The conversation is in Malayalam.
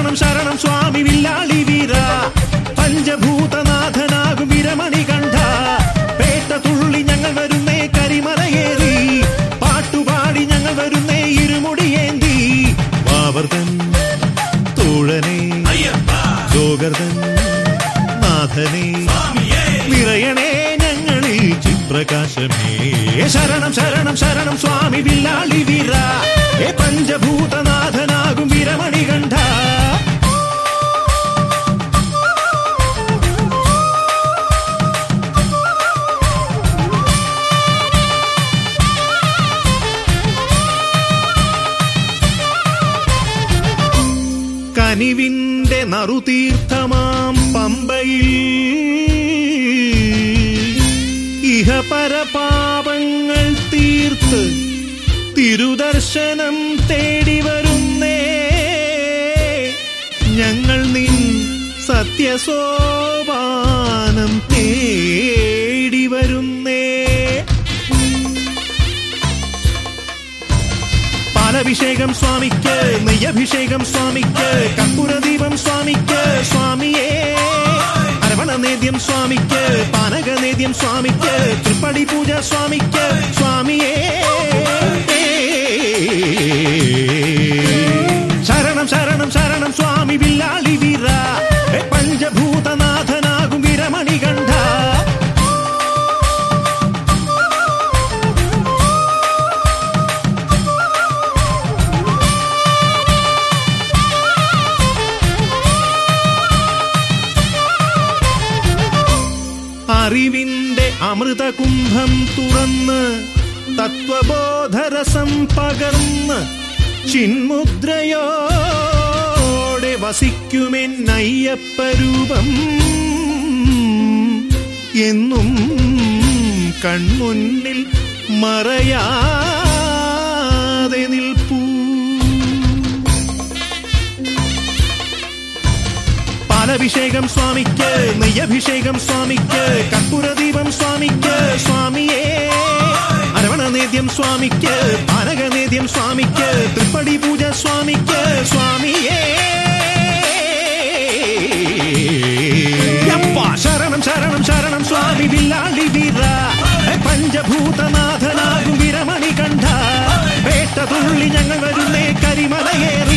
ശരണം ശരണം സ്വാമി വില്ലാളി വീര പഞ്ചഭൂതനാഥനാകും വിരമണി കണ്ഠ പേട്ട തുള്ളി ഞങ്ങൾ വരുന്നേ കരിമലയേറി പാട്ടുപാടി ഞങ്ങൾ വരുന്നേ ഇരുമുടിയേന്തി വാവർത്തൻ തോഴനെ ജോഗർദൻ നാഥനെ നിറയണേ ഞങ്ങളിൽ ചിത്രകാശമേ ശരണം ശരണം ശരണം സ്വാമി വില്ലാളി വീര ഏ പഞ്ചഭൂതനാഥനാകും വിരമണി കണ്ഠ കനിവിന്റെ നറുതീർത്ഥമാം പമ്പയിൽ ഇഹപരപാപങ്ങൾ തീർത്ത് തിരുദർശനം തേടി വരുന്നേ ഞങ്ങൾ നിൻ സത്യസോപാനം തേടി വരുന്നേ പാലഭിഷേകം സ്വാമിക്ക് നെയ്യഭിഷേകം സ്വാമിക്ക് കർപ്പൂരദീപം സ്വാമിക്ക് സ്വാമിയേ അരവണനേദ്യം സ്വാമിക്ക് പാനകനേദ്യം സ്വാമിക്ക് തൃപ്പടി പൂജ സ്വാമിക്ക് സ്വാമിയേ ശരണം ശരണം ശരണം സ്വാമി വില്ലാളി വീര ഏ പഞ്ചഭൂതനാഥനാകും വിരമണി കണ്ഠ അറിവിന്റെ അമൃതകുംഭം തുറന്ന് തത്വബോധരസം പകർന്ന് ചിന്മുദ്രയോടെ വസിക്കുമെന്നയ്യപ്പരൂപം എന്നും കൺമുന്നിൽ മറയാതെ നിൽപ്പൂ പാലഭിഷേകം സ്വാമിക്ക് നെയ്യഭിഷേകം സ്വാമിക്ക് കർപ്പൂരദീപം സ്വാമിക്ക് സ്വാമിയേ അരവണനേദ്യം സ്വാമിക്ക് പാനകനേദ്യം സ്വാമിക്ക് തൃപ്പടി പൂജ സ്വാമിക്ക് സ്വാമിയേ യപ്പാ, ശരണം ശരണം ശരണം സ്വാമി വില്ലാളി വീര പഞ്ചഭൂതനാഥനാകും വിരമണി കണ്ഠ പേട്ട തുള്ളി ഞങ്ങൾ വരുന്നേ കരിമലയേറി